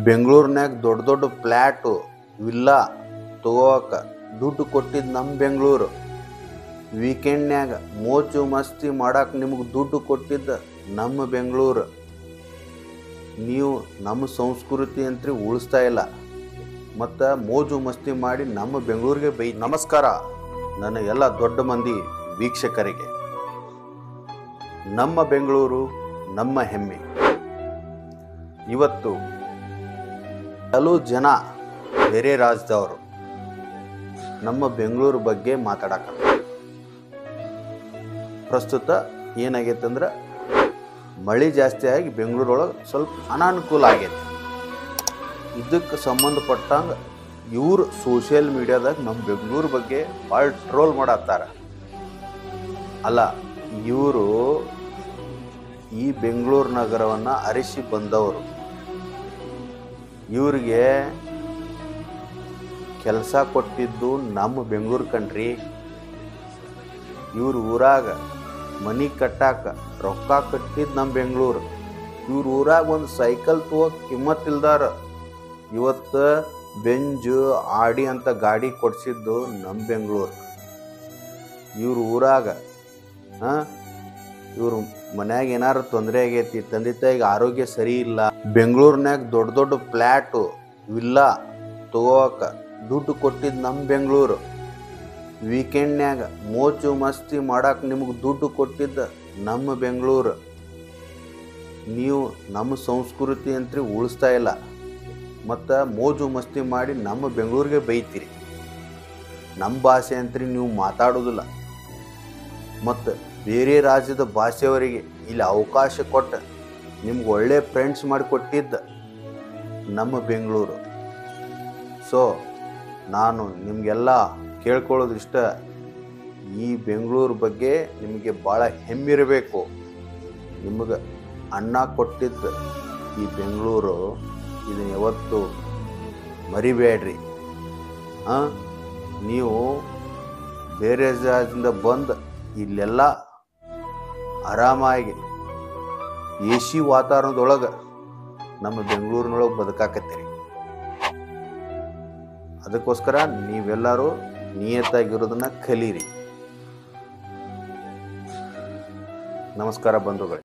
ಬೆಂಗಳೂರಿನ್ಯಾಗ ದೊಡ್ಡ ದೊಡ್ಡ ಫ್ಲ್ಯಾಟು ವಿಲ್ಲಾ ತಗೋಕ ದುಡ್ಡು ಕೊಟ್ಟಿದ್ದು ನಮ್ಮ ಬೆಂಗಳೂರು ವೀಕೆಂಡ್ನ್ಯಾಗ ಮೋಜು ಮಸ್ತಿ ಮಾಡಕ್ಕೆ ನಿಮಗೆ ದುಡ್ಡು ಕೊಟ್ಟಿದ್ದ ನಮ್ಮ ಬೆಂಗಳೂರು ನೀವು ನಮ್ಮ ಸಂಸ್ಕೃತಿ ಅಂತ್ರಿ ಉಳಿಸ್ತಾ ಇಲ್ಲ ಮತ್ತು ಮೋಜು ಮಸ್ತಿ ಮಾಡಿ ನಮ್ಮ ಬೆಂಗಳೂರಿಗೆ ಬೈ ನಮಸ್ಕಾರ ನನ್ನ ಎಲ್ಲ ದೊಡ್ಡ ಮಂದಿ ವೀಕ್ಷಕರಿಗೆ ನಮ್ಮ ಬೆಂಗಳೂರು ನಮ್ಮ ಹೆಮ್ಮೆ ಇವತ್ತು ಕೆಲವು ಜನ ಬೇರೆ ರಾಜ್ಯದವರು ನಮ್ಮ ಬೆಂಗಳೂರು ಬಗ್ಗೆ ಮಾತಾಡಕ ಪ್ರಸ್ತುತ ಏನಾಗೈತೆ ಅಂದ್ರೆ ಮಳೆ ಜಾಸ್ತಿ ಆಗಿ ಬೆಂಗಳೂರೊಳಗೆ ಸ್ವಲ್ಪ ಅನಾನುಕೂಲ ಆಗೈತೆ ಇದಕ್ಕೆ ಸಂಬಂಧಪಟ್ಟಂಗೆ ಇವರು ಸೋಷಿಯಲ್ ಮೀಡಿಯಾದಾಗ ನಮ್ಮ ಬೆಂಗಳೂರು ಬಗ್ಗೆ ಭಾಳ ಟ್ರೋಲ್ ಮಾಡತ್ತಾರ ಅಲ್ಲ ಇವರು ಈ ಬೆಂಗಳೂರು ನಗರವನ್ನು ಅರಿಸಿ ಬಂದವರು ಇವ್ರಿಗೆ ಕೆಲಸ ಕೊಟ್ಟಿದ್ದು ನಮ್ಮ ಬೆಂಗಳೂರು ಕಣ್ರಿ ಇವ್ರ ಊರಾಗ ಮನಿ ಕಟ್ಟಾಕ ರೊಕ್ಕ ಕಟ್ಟಿದ್ದು ನಮ್ಮ ಬೆಂಗಳೂರು ಇವ್ರ ಊರಾಗ ಒಂದು ಸೈಕಲ್ ತಗೋಕ್ ಕಿಮ್ಮತ್ ಇಲ್ದಾರ ಇವತ್ತು ಬೆಂಜು ಆಡಿ ಅಂತ ಗಾಡಿ ಕೊಡ್ಸಿದ್ದು ನಮ್ಮ ಬೆಂಗಳೂರು ಇವ್ರ ಊರಾಗ ಹಾಂ ಇವ್ರ ಮನ್ಯಾಗ ಏನಾರು ತೊಂದರೆ ಆಗೈತಿ ತಂದೆ ತಾಯಿಗೆ ಆರೋಗ್ಯ ಸರಿ ಇಲ್ಲ ಬೆಂಗಳೂರಿನ್ಯಾಗ ದೊಡ್ಡ ದೊಡ್ಡ ಫ್ಲ್ಯಾಟು ವಿಲ್ಲಾ ತಗೋಕ ದುಡ್ಡು ಕೊಟ್ಟಿದ್ದು ನಮ್ಮ ಬೆಂಗಳೂರು ವೀಕೆಂಡ್ನ್ಯಾಗ ಮೋಜು ಮಸ್ತಿ ಮಾಡಕ್ಕೆ ನಿಮಗೆ ದುಡ್ಡು ಕೊಟ್ಟಿದ್ದ ನಮ್ಮ ಬೆಂಗಳೂರು ನೀವು ನಮ್ಮ ಸಂಸ್ಕೃತಿ ಅಂತ್ರಿ ಉಳಿಸ್ತಾ ಇಲ್ಲ ಮತ್ತು ಮೋಜು ಮಸ್ತಿ ಮಾಡಿ ನಮ್ಮ ಬೆಂಗಳೂರಿಗೆ ಬೈತೀರಿ ನಮ್ಮ ಭಾಷೆ ಅಂತ್ರಿ ನೀವು ಮಾತಾಡೋದಿಲ್ಲ ಮತ್ತು ಬೇರೆ ರಾಜ್ಯದ ಭಾಷೆಯವರಿಗೆ ಇಲ್ಲಿ ಅವಕಾಶ ಕೊಟ್ಟು ನಿಮ್ಗೆ ಒಳ್ಳೆ ಫ್ರೆಂಡ್ಸ್ ಮಾಡಿ ಕೊಟ್ಟಿದ್ದ ನಮ್ಮ ಬೆಂಗಳೂರು ಸೊ ನಾನು ನಿಮಗೆಲ್ಲ ಕೇಳ್ಕೊಳ್ಳೋದು ಇಷ್ಟ ಈ ಬೆಂಗಳೂರು ಬಗ್ಗೆ ನಿಮಗೆ ಭಾಳ ಹೆಮ್ಮಿರಬೇಕು ನಿಮಗೆ ಅನ್ನ ಕೊಟ್ಟಿದ್ದ ಈ ಬೆಂಗಳೂರು ಇದನ್ನ ಯಾವತ್ತು ಮರಿಬೇಡ್ರಿ ಹಾಂ ನೀವು ಬೇರೆ ಜಾಗದಿಂದ ಬಂದು ಇಲ್ಲೆಲ್ಲ ಆರಾಮಾಗಿ ಎ ಸಿ ವಾತಾವರಣದೊಳಗೆ ನಮ್ಮ ಬೆಂಗಳೂರಿನೊಳಗೆ ಬದುಕಾಕತ್ತೀರಿ ಅದಕ್ಕೋಸ್ಕರ ನೀವೆಲ್ಲರೂ ನಿಯತ್ತಾಗಿರೋದನ್ನ ಕಲೀರಿ ನಮಸ್ಕಾರ ಬಂಧುಗಳೇ